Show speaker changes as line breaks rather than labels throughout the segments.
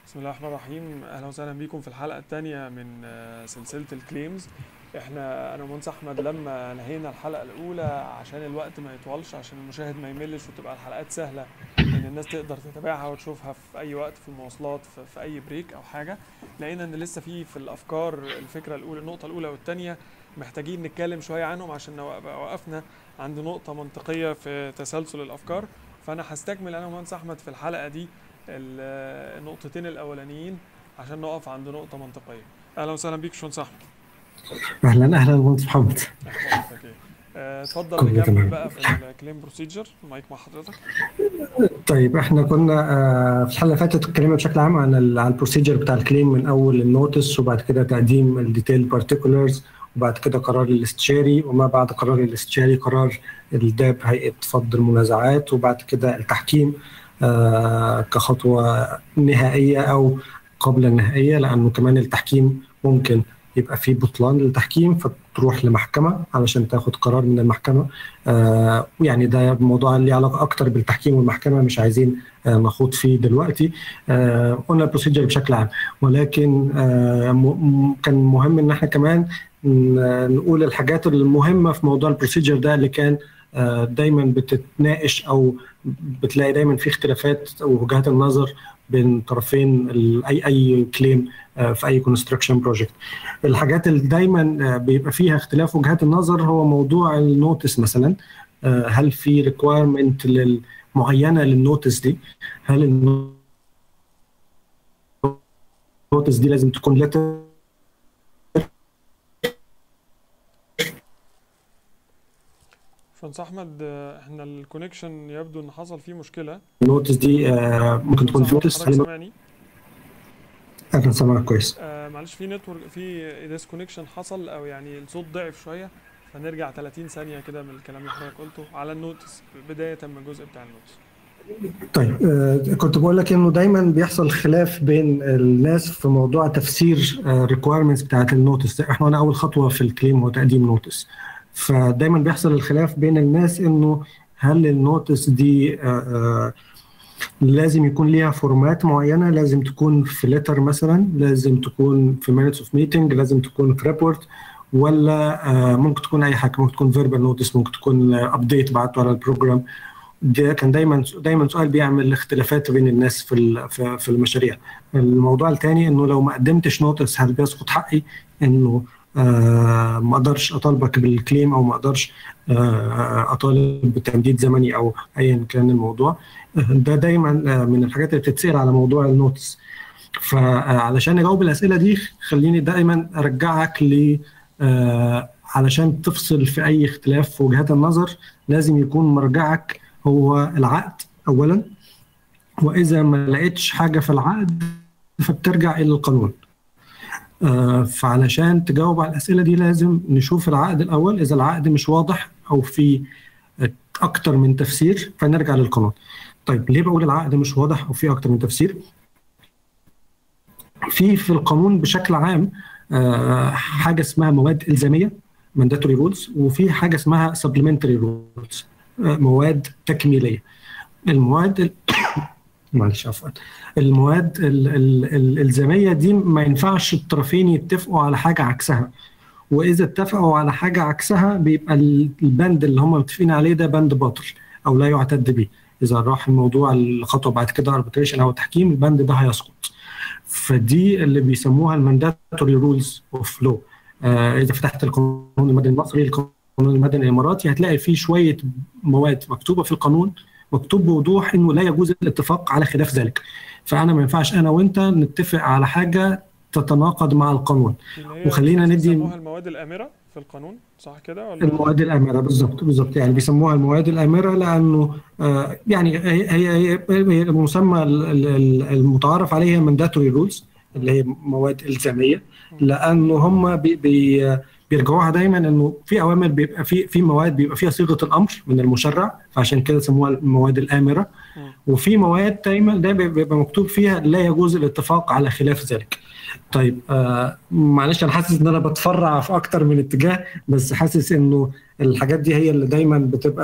بسم الله الرحمن الرحيم اهلا وسهلا بيكم في الحلقه الثانيه من آه، سلسله الكليمز احنا انا ومنس احمد لما نهينا الحلقه الاولى عشان الوقت ما يطولش عشان المشاهد ما يملش وتبقى الحلقات سهله ان الناس تقدر تتابعها وتشوفها في اي وقت في المواصلات في, في اي بريك او حاجه لقينا ان لسه في في الافكار الفكره الاولى النقطه الاولى والثانيه محتاجين نتكلم شويه عنهم عشان نبقى وقفنا عند نقطه منطقيه في تسلسل الافكار فانا هستكمل انا ومهندس احمد في الحلقه دي ال- النقطتين الاولانيين عشان نقف عند نقطه منطقيه اهلا وسهلا بيك باشمهندس احمد
اهلا اهلا مهندس محمد
اخبارك ايه آه، اتفضل
كله
نكمل
تمام.
بقى في الكليم بروسيجر المايك مع حضرتك
طيب احنا كنا آه، في الحلقه اللي فاتت اتكلمنا بشكل عام عن ال- عن البروسيجر بتاع الكليم من اول النوتس وبعد كده تقديم الديتيل بارتيكولرز وبعد كده قرار الاستشاري وما بعد قرار الاستشاري قرار الداب هيئه فض المنازعات وبعد كده التحكيم آه، كخطوه نهائيه او قبل النهائيه لانه كمان التحكيم ممكن يبقى فيه بطلان للتحكيم فتروح لمحكمه علشان تاخد قرار من المحكمه آه، يعني ده موضوع ليه علاقه اكتر بالتحكيم والمحكمه مش عايزين آه، نخوض فيه دلوقتي آه، قلنا البروسيجر بشكل عام ولكن آه، م- م- كان مهم ان احنا كمان ن- نقول الحاجات المهمه في موضوع البروسيجر ده اللي كان آه، دايما بتتناقش او بتلاقي دايما في اختلافات ووجهات النظر بين طرفين ال- اي اي كليم في اي كونستراكشن بروجكت الحاجات اللي دايما آه، بيبقى فيها اختلاف وجهات النظر هو موضوع النوتس مثلا آه، هل في ريكوايرمنت معينه للنوتس دي هل النوتس دي لازم تكون لتر
باشمهندس احمد آه، احنا الكونكشن يبدو ان حصل فيه مشكله
النوتس دي آه، ممكن تكون في نوتس
حضرتك سامعني
انا سامعك كويس
آه معلش في نتورك في ديسكونكشن حصل او يعني الصوت ضعف شويه فنرجع 30 ثانيه كده من الكلام اللي حضرتك قلته على النوتس بدايه من الجزء بتاع النوتس
طيب آه، كنت بقول لك انه دايما بيحصل خلاف بين الناس في موضوع تفسير الريكويرمنتس بتاعت النوتس احنا قلنا اول خطوه في الكليم هو تقديم نوتس فدايما بيحصل الخلاف بين الناس انه هل النوتس دي آه، آه، لازم يكون ليها فورمات معينه لازم تكون في ليتر مثلا لازم تكون في مينتس اوف ميتنج لازم تكون في ريبورت ولا آه، ممكن تكون اي حاجه ممكن تكون فيربال نوتس ممكن تكون ابديت بعته على البروجرام ده كان دايما دايما سؤال بيعمل اختلافات بين الناس في ال- في في المشاريع الموضوع الثاني انه لو ما قدمتش نوتس هل بيسقط حقي انه آه ما اقدرش اطالبك بالكليم او ما اقدرش آه اطالب بتمديد زمني او ايا كان الموضوع آه، ده دايما آه من الحاجات اللي بتتسال على موضوع النوتس فعلشان نجاوب الاسئله دي خليني دايما ارجعك ل آه علشان تفصل في اي اختلاف في وجهات النظر لازم يكون مرجعك هو العقد اولا واذا ما لقيتش حاجه في العقد فبترجع الى القانون آه، فعلشان تجاوب على الاسئله دي لازم نشوف العقد الاول اذا العقد مش واضح او في اكتر من تفسير فنرجع للقانون طيب ليه بقول العقد مش واضح او في اكتر من تفسير في في القانون بشكل عام آه، حاجه اسمها مواد الزاميه mandatory rules وفي حاجه اسمها supplementary rules آه، مواد تكميليه المواد ال- معلش عفوا المواد ال- ال- ال- الالزاميه دي ما ينفعش الطرفين يتفقوا على حاجه عكسها واذا اتفقوا على حاجه عكسها بيبقى ال- البند اللي هم متفقين عليه ده بند باطل او لا يعتد به اذا راح الموضوع الخطوه بعد كده arbitration او تحكيم البند ده هيسقط فدي اللي بيسموها المانداتوري رولز اوف لو اذا فتحت القانون المدني المصري القانون المدني الاماراتي هتلاقي فيه شويه مواد مكتوبه في القانون مكتوب بوضوح انه لا يجوز الاتفاق على خلاف ذلك فانا ما ينفعش انا وانت نتفق على حاجه تتناقض مع القانون
اللي هي
وخلينا ندي-
بيسموها المواد الامره في القانون صح كده ولا
المواد الامره بالظبط بالظبط يعني بيسموها المواد الامره لانه آه، يعني هي هي هي هي المسمى ال- ال- المتعارف عليه هي mandatory رولز اللي هي مواد الزاميه لانه هم بي بي بيرجعوها دايما انه في اوامر بيبقى في في مواد بيبقى فيها صيغه الامر من المشرع فعشان كده سموها المواد الامره
مم.
وفي مواد دايما ده بيبقى مكتوب فيها لا يجوز الاتفاق على خلاف ذلك طيب آه معلش انا حاسس ان انا بتفرع في اكتر من اتجاه بس حاسس انه الحاجات دي هي اللي دايما بتبقى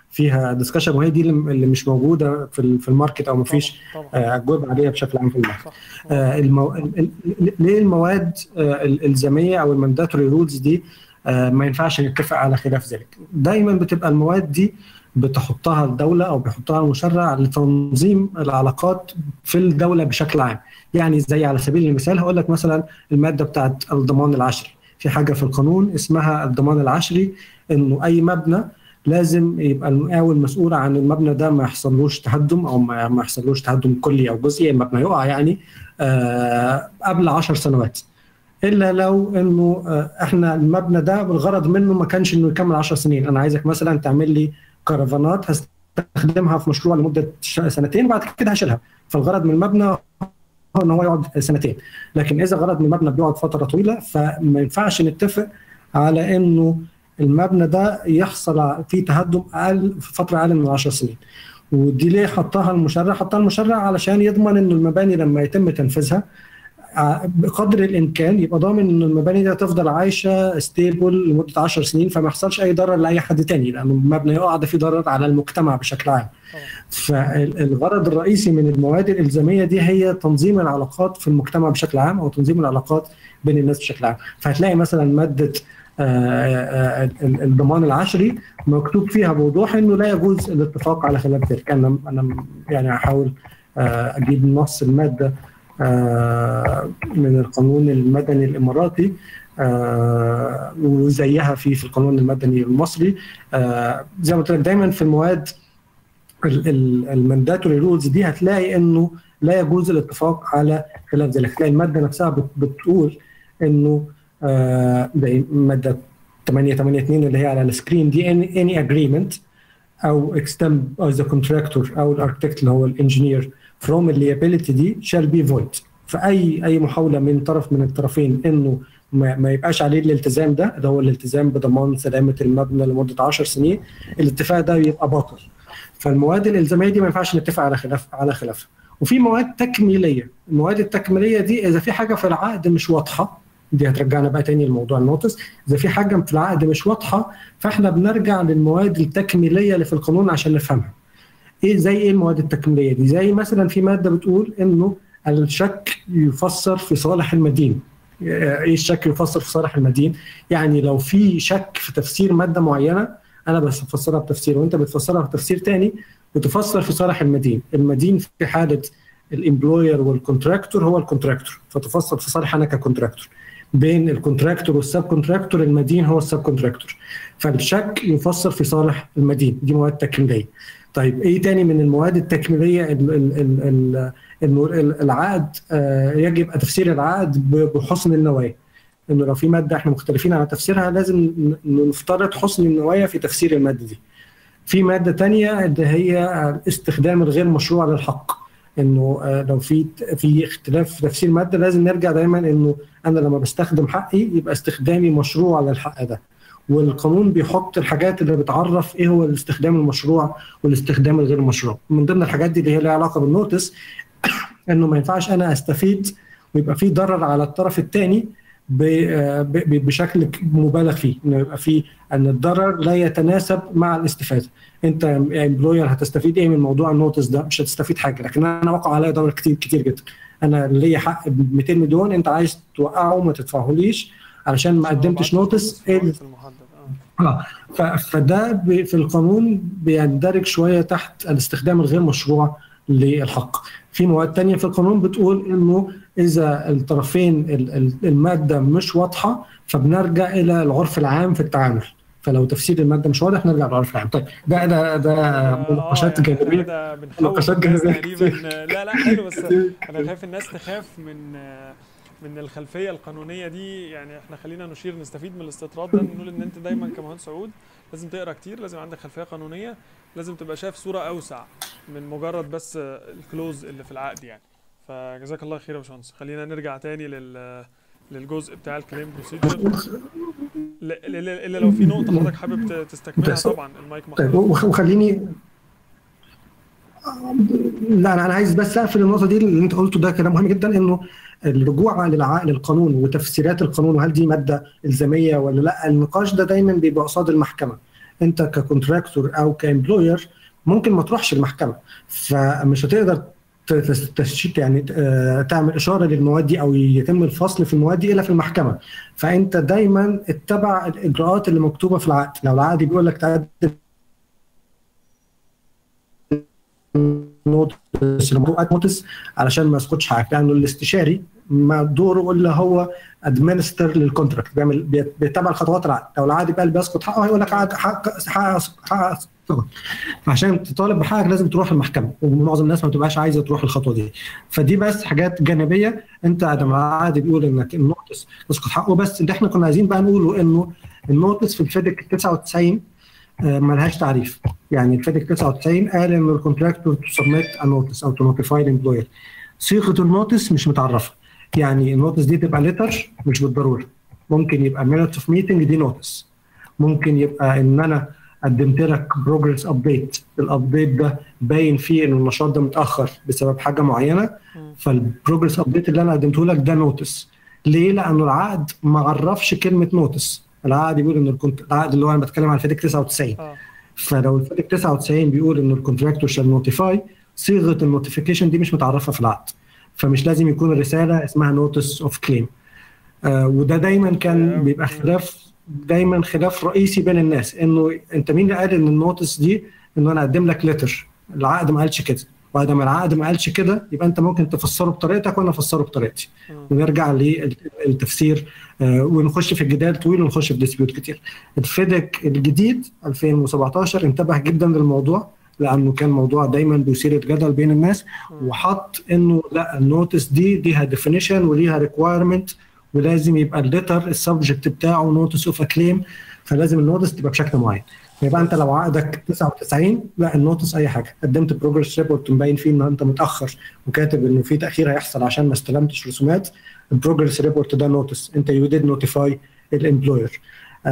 فيها ديسكشن وهي دي اللي مش موجوده في في الماركت او ما فيش اجوبه عليها بشكل عام في الماركت آه المو... ليه المواد آه الالزاميه او المانداتوري رولز دي آه ما ينفعش نتفق على خلاف ذلك دايما بتبقى المواد دي بتحطها الدوله او بيحطها المشرع لتنظيم العلاقات في الدوله بشكل عام يعني زي على سبيل المثال هقول لك مثلا الماده بتاعت الضمان العشري في حاجه في القانون اسمها الضمان العشري انه اي مبنى لازم يبقى المقاول مسؤول عن المبنى ده ما يحصلوش تهدم او ما يحصلوش تهدم كلي او جزئي المبنى يقع يعني آه قبل 10 سنوات الا لو انه آه احنا المبنى ده الغرض منه ما كانش انه يكمل 10 سنين انا عايزك مثلا تعمل لي كرفانات هستخدمها في مشروع لمده سنتين وبعد كده هشيلها فالغرض من المبنى هو ان هو يقعد سنتين لكن اذا غرض من المبنى بيقعد فتره طويله فما ينفعش نتفق على انه المبنى ده يحصل فيه تهدم اقل في فتره اقل من 10 سنين ودي ليه حطها المشرع حطها المشرع علشان يضمن ان المباني لما يتم تنفيذها بقدر الامكان يبقى ضامن ان المباني دي تفضل عايشه ستيبل لمده 10 سنين فما يحصلش اي ضرر لاي حد تاني لانه المبنى يقع ده فيه ضرر على المجتمع بشكل عام. فالغرض الرئيسي من المواد الالزاميه دي هي تنظيم العلاقات في المجتمع بشكل عام او تنظيم العلاقات بين الناس بشكل عام فهتلاقي مثلا ماده الضمان العشري مكتوب فيها بوضوح انه لا يجوز الاتفاق على خلاف ذلك انا انا يعني هحاول اجيب نص الماده من القانون المدني الاماراتي وزيها في في القانون المدني المصري زي ما قلت لك دايما في المواد المانداتوري رولز دي هتلاقي انه لا يجوز الاتفاق على خلاف ذلك هتلاقي الماده نفسها بتقول انه آه ماده 882 اللي هي على السكرين دي any, any agreement او extend as a contractor او الاركتكت اللي هو الانجينير from liability دي shall be void فاي اي محاوله من طرف من الطرفين انه ما, ما يبقاش عليه الالتزام ده اللي هو الالتزام بضمان سلامه المبنى لمده 10 سنين الاتفاق ده يبقى باطل فالمواد الالزاميه دي ما ينفعش نتفق على خلاف على خلافها وفي مواد تكميليه المواد التكميليه دي اذا في حاجه في العقد مش واضحه دي هترجعنا بقى تاني لموضوع النوتس اذا في حاجه في العقد مش واضحه فاحنا بنرجع للمواد التكميليه اللي في القانون عشان نفهمها ايه زي ايه المواد التكميليه دي زي مثلا في ماده بتقول انه الشك يفسر في صالح المدين ايه الشك يفسر في صالح المدين يعني لو في شك في تفسير ماده معينه انا بس بفسرها بتفسير وانت بتفسرها بتفسير تاني بتفسر في صالح المدين المدين في حاله الامبلوير والكونتراكتور هو الكونتراكتور فتفسر في صالح انا ككونتراكتور بين الكونتراكتور والسب كونتراكتور المدين هو السب كونتراكتور فالشك يفسر في صالح المدين دي مواد تكميليه طيب ايه تاني من المواد التكميليه انه العقد يجب تفسير العقد بحسن النوايا انه لو في ماده احنا مختلفين على تفسيرها لازم نفترض حسن النوايا في تفسير الماده دي في ماده تانية اللي هي استخدام الغير مشروع للحق انه لو في في اختلاف في تفسير ماده لازم نرجع دايما انه انا لما بستخدم حقي يبقى استخدامي مشروع للحق ده والقانون بيحط الحاجات اللي بتعرف ايه هو الاستخدام المشروع والاستخدام الغير مشروع من ضمن الحاجات دي اللي هي لها علاقه بالنوتس انه ما ينفعش انا استفيد ويبقى في ضرر على الطرف الثاني بشكل مبالغ فيه انه يبقى في ان الضرر لا يتناسب مع الاستفاده انت امبلوير هتستفيد ايه من موضوع النوتس ده مش هتستفيد حاجه لكن انا وقع عليا ضرر كتير كتير جدا انا ليا حق ب 200 مليون انت عايز توقعه وما تدفعهوليش علشان ما قدمتش نوتس ايه اه فده في القانون بيندرج شويه تحت الاستخدام الغير مشروع للحق في مواد تانية في القانون بتقول انه اذا الطرفين الماده مش واضحه فبنرجع الى العرف العام في التعامل فلو تفسير الماده مش واضح نرجع للعرف العام طيب ده ده ده مناقشات جانبيه
مناقشات جانبيه لا لا حلو بس انا خايف الناس تخاف من من الخلفيه القانونيه دي يعني احنا خلينا نشير نستفيد من الاستطراد ده نقول ان انت دايما كمهندس سعود لازم تقرا كتير لازم عندك خلفيه قانونيه لازم تبقى شايف صوره اوسع من مجرد بس الكلوز اللي في العقد يعني فجزاك الله خير يا باشمهندس خلينا نرجع تاني لل للجزء بتاع الكليم بروسيجر الا لو في نقطه حضرتك حابب تستكملها طبعا المايك
طيب وخليني لا انا عايز بس اقفل النقطه دي اللي انت قلته ده كلام مهم جدا انه الرجوع للعقل القانون وتفسيرات القانون وهل دي ماده الزاميه ولا لا النقاش ده دايما بيبقى قصاد المحكمه انت ككونتراكتور او كامبلوير ممكن ما تروحش المحكمه فمش هتقدر تشيك يعني تعمل اشاره للمواد دي او يتم الفصل في المواد دي الا في المحكمه فانت دايما اتبع الاجراءات اللي مكتوبه في العقد لو العقد بيقول لك تعدل نوتس نوتس علشان ما يسقطش حاجه لانه الاستشاري ما دوره الا هو ادمنستر للكونتراكت بيعمل بيتبع الخطوات العقد لو العقد بقى بيسقط حقه هيقول لك حق حق حق, حق فعشان تطالب بحقك لازم تروح المحكمه ومعظم الناس ما بتبقاش عايزه تروح الخطوه دي فدي بس حاجات جانبيه انت لما العقد بيقول انك النوتس يسقط حقه بس اللي احنا كنا عايزين بقى نقوله انه النوتس في الفيدك 99 ملهاش تعريف يعني الفيدك 99 قال ان الكونتراكتور تو سبميت ا نوتس او تو نوتيفاي الامبلوير صيغه النوتس مش متعرفه يعني النوتس دي تبقى ليتر مش بالضروره ممكن يبقى مينتس اوف ميتنج دي نوتس ممكن يبقى ان انا قدمت لك بروجرس ابديت الابديت ده باين فيه ان النشاط ده متاخر بسبب حاجه معينه فالبروجرس ابديت اللي انا قدمته لك ده نوتس ليه؟ لانه العقد ما عرفش كلمه نوتس العقد بيقول ان الكونت... العقد اللي هو انا بتكلم عن الفيدك 99
اه
فلو الفيدك 99 بيقول ان الكونتراكتور شال نوتيفاي صيغه النوتيفيكيشن دي مش متعرفه في العقد فمش لازم يكون الرساله اسمها نوتس اوف كليم آه وده دايما كان بيبقى خلاف دايما خلاف رئيسي بين الناس انه انت مين اللي قال ان النوتس دي انه انا اقدم لك ليتر العقد ما قالش كده بعد ما العقد ما قالش كده يبقى انت ممكن تفسره بطريقتك وانا افسره بطريقتي ونرجع للتفسير آه ونخش في الجدال طويل ونخش في ديسبيوت كتير الفيدك الجديد 2017 انتبه جدا للموضوع لانه كان موضوع دايما بيثير الجدل بين الناس وحط انه لا النوتس دي ليها ديفينيشن وليها ريكوايرمنت ولازم يبقى الليتر السبجكت بتاعه نوتس اوف كليم فلازم النوتس تبقى بشكل معين يبقى انت لو عقدك 99 لا النوتس اي حاجه قدمت بروجرس ريبورت مبين فيه ان انت متاخر وكاتب انه في تاخير هيحصل عشان ما استلمتش رسومات البروجرس ريبورت ده نوتس انت يو ديد نوتيفاي الامبلوير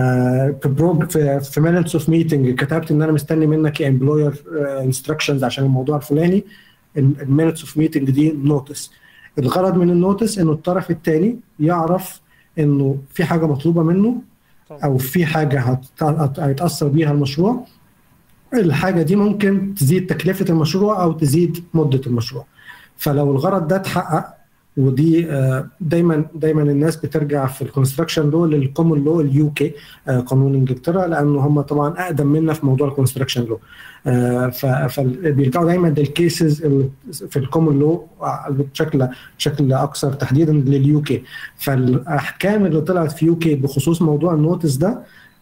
في في مينتس اوف ميتنج كتبت ان انا مستني منك يا امبلوير انستراكشنز عشان الموضوع الفلاني المينتس اوف ميتنج دي نوتس الغرض من النوتس انه الطرف الثاني يعرف انه في حاجه مطلوبه منه او في حاجه هيتاثر بيها المشروع الحاجه دي ممكن تزيد تكلفه المشروع او تزيد مده المشروع فلو الغرض ده اتحقق ودي دايما دايما الناس بترجع في الكونستراكشن لو للكومون لو اليو كي قانون انجلترا لانه هم طبعا اقدم منا في موضوع الكونستراكشن لو فبيرجعوا دايما للكيسز في الكومون لو بشكل بشكل اكثر تحديدا لليو كي فالاحكام اللي طلعت في يو كي بخصوص موضوع النوتس ده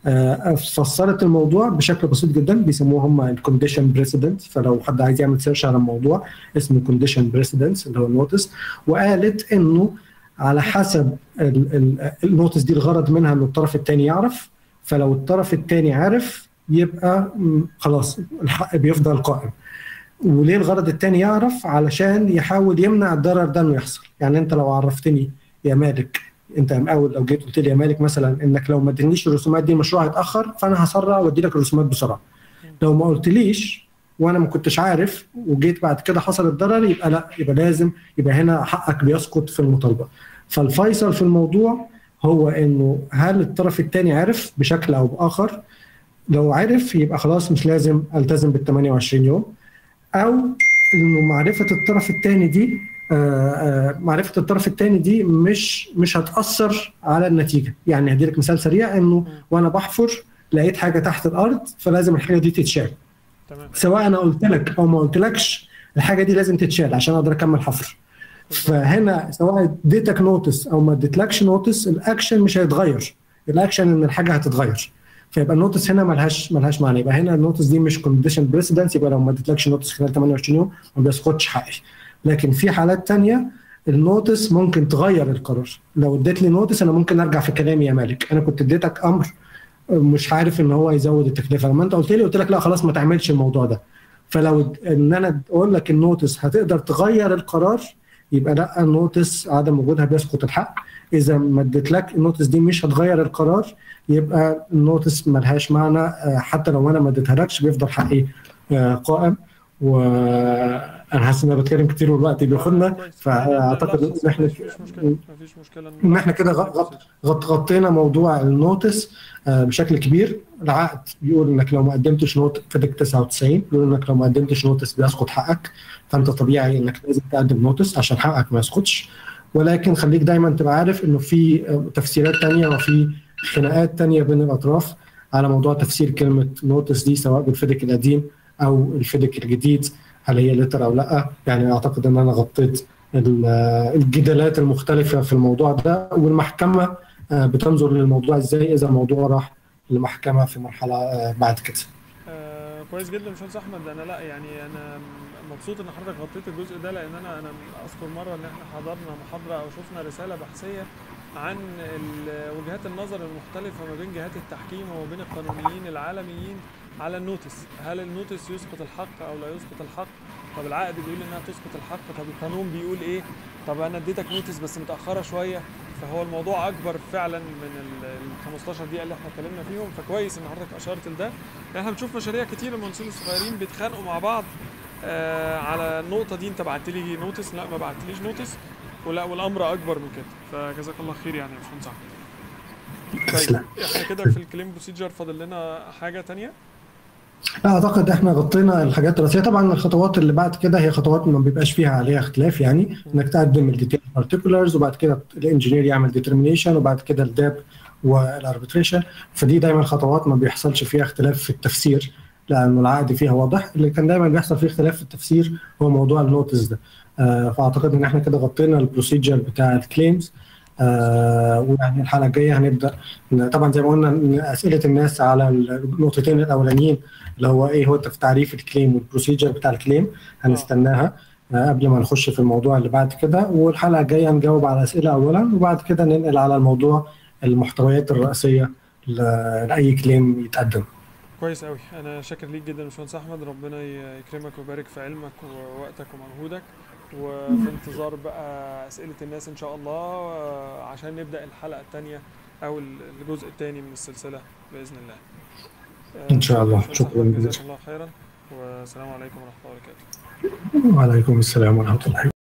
فسرت الموضوع بشكل بسيط جدا بيسموه هم الكونديشن بريسيدنت فلو حد عايز يعمل سيرش على الموضوع اسمه كونديشن بريسيدنس اللي هو النوتس وقالت انه على حسب النوتس دي الغرض منها انه الطرف الثاني يعرف فلو الطرف الثاني عارف يبقى خلاص الحق بيفضل قائم وليه الغرض الثاني يعرف علشان يحاول يمنع الضرر ده انه يحصل يعني انت لو عرفتني يا مالك انت اول لو جيت قلت لي يا مالك مثلا انك لو ما اديتنيش الرسومات دي المشروع هيتاخر فانا هسرع وادي لك الرسومات بسرعه لو ما قلتليش وانا ما كنتش عارف وجيت بعد كده حصل الضرر يبقى لا يبقى لازم يبقى هنا حقك بيسقط في المطالبه فالفيصل في الموضوع هو انه هل الطرف الثاني عرف بشكل او باخر لو عرف يبقى خلاص مش لازم التزم بال 28 يوم او انه معرفه الطرف الثاني دي معرفه الطرف الثاني دي مش مش هتاثر على النتيجه يعني هدي لك مثال سريع انه وانا بحفر لقيت حاجه تحت الارض فلازم الحاجه دي تتشال
تمام
سواء انا قلت لك او ما قلتلكش الحاجه دي لازم تتشال عشان اقدر اكمل حفر فهنا سواء اديتك نوتس او ما اديتلكش نوتس الاكشن مش هيتغير الاكشن ان الحاجه هتتغير فيبقى النوتس هنا ملهاش ملهاش معنى يبقى هنا النوتس دي مش كونديشن بريسيدنس يبقى لو ما اديتلكش نوتس خلال 28 يوم ما بيسقطش حقي لكن في حالات تانية النوتس ممكن تغير القرار لو اديت لي نوتس انا ممكن ارجع في كلامي يا مالك انا كنت اديتك امر مش عارف ان هو يزود التكلفه لما انت قلت لي قلت لك لا خلاص ما تعملش الموضوع ده فلو ان انا اقول لك النوتس هتقدر تغير القرار يبقى لا النوتس عدم وجودها بيسقط الحق اذا ما اديتلك النوتس دي مش هتغير القرار يبقى النوتس ملهاش معنى حتى لو انا ما اديتهالكش بيفضل حقي قائم و انا حاسس ان انا بتكلم كتير والوقت بياخدنا
كويس.
فاعتقد
لا،
ان احنا
مفيش مشكله مفيش مشكله
ان احنا كده غ- غ- غط- غطينا موضوع النوتس آه، بشكل كبير العقد بيقول انك لو ما قدمتش نوت فيدك 99 بيقول انك لو ما قدمتش نوتس بيسقط حقك فانت طبيعي انك لازم تقدم نوتس عشان حقك ما يسقطش ولكن خليك دايما تبقى عارف انه في آه، تفسيرات تانية وفي خناقات تانية بين الاطراف على موضوع تفسير كلمة نوتس دي سواء بالفيدك القديم او الفيدك الجديد هل هي لتر او لا يعني اعتقد ان انا غطيت ال- الجدالات المختلفة في الموضوع ده والمحكمة آه، بتنظر للموضوع ازاي اذا الموضوع راح للمحكمة في مرحلة آه، بعد كده
آه كويس جدا باشمهندس احمد انا لا يعني انا مبسوط ان حضرتك غطيت الجزء ده لان انا انا اذكر مره ان احنا حضرنا محاضره او شفنا رساله بحثيه عن ال- وجهات النظر المختلفه ما بين جهات التحكيم وما بين القانونيين العالميين على النوتس هل النوتس يسقط الحق او لا يسقط الحق طب العقد بيقول انها تسقط الحق طب القانون بيقول ايه طب انا اديتك نوتس بس متاخره شويه فهو الموضوع اكبر فعلا من ال ال 15 دقيقه اللي احنا اتكلمنا فيهم فكويس ان حضرتك اشرت لده لان احنا بنشوف مشاريع كتير المهندسين الصغيرين بيتخانقوا مع بعض آه على النقطه دي انت بعت لي نوتس لا ما بعتليش نوتس ولا والامر اكبر من كده فجزاك الله خير يعني يا باشمهندس احمد
تسلم
طيب احنا كده في الكليم بروسيجر فاضل لنا حاجه تانية
لا اعتقد احنا غطينا الحاجات الرئيسيه طبعا الخطوات اللي بعد كده هي خطوات ما بيبقاش فيها عليها اختلاف يعني انك تقدم الديتيل بارتيكولرز وبعد كده الانجينير يعمل ديترمينيشن وبعد كده الداب والاربتريشن فدي دايما خطوات ما بيحصلش فيها اختلاف في التفسير لانه العقد فيها واضح اللي كان دايما بيحصل فيه اختلاف في التفسير هو موضوع النوتس ده آه فاعتقد ان احنا كده غطينا البروسيجر بتاع الكليمز آه ويعني الحلقه الجايه هنبدا طبعا زي ما قلنا إن اسئله الناس على النقطتين الاولانيين اللي هو ايه هو تعريف الكليم والبروسيجر بتاع الكليم هنستناها آه، قبل ما نخش في الموضوع اللي بعد كده والحلقه الجايه نجاوب على اسئله اولا وبعد كده ننقل على الموضوع المحتويات الرئيسيه ل- لاي كليم يتقدم
كويس قوي انا شاكر ليك جدا يا باشمهندس احمد ربنا ي- يكرمك ويبارك في علمك ووقتك ومجهودك وفي انتظار بقى اسئله الناس ان شاء الله آه، عشان نبدا الحلقه الثانيه او الجزء الثاني من السلسله باذن الله آه،
إن شاء الله.
باشمهندس
شكراً
أحمد،
جزيلاً.
جزاك الله خيرا والسلام عليكم ورحمه الله وبركاته
وعليكم السلام ورحمه الله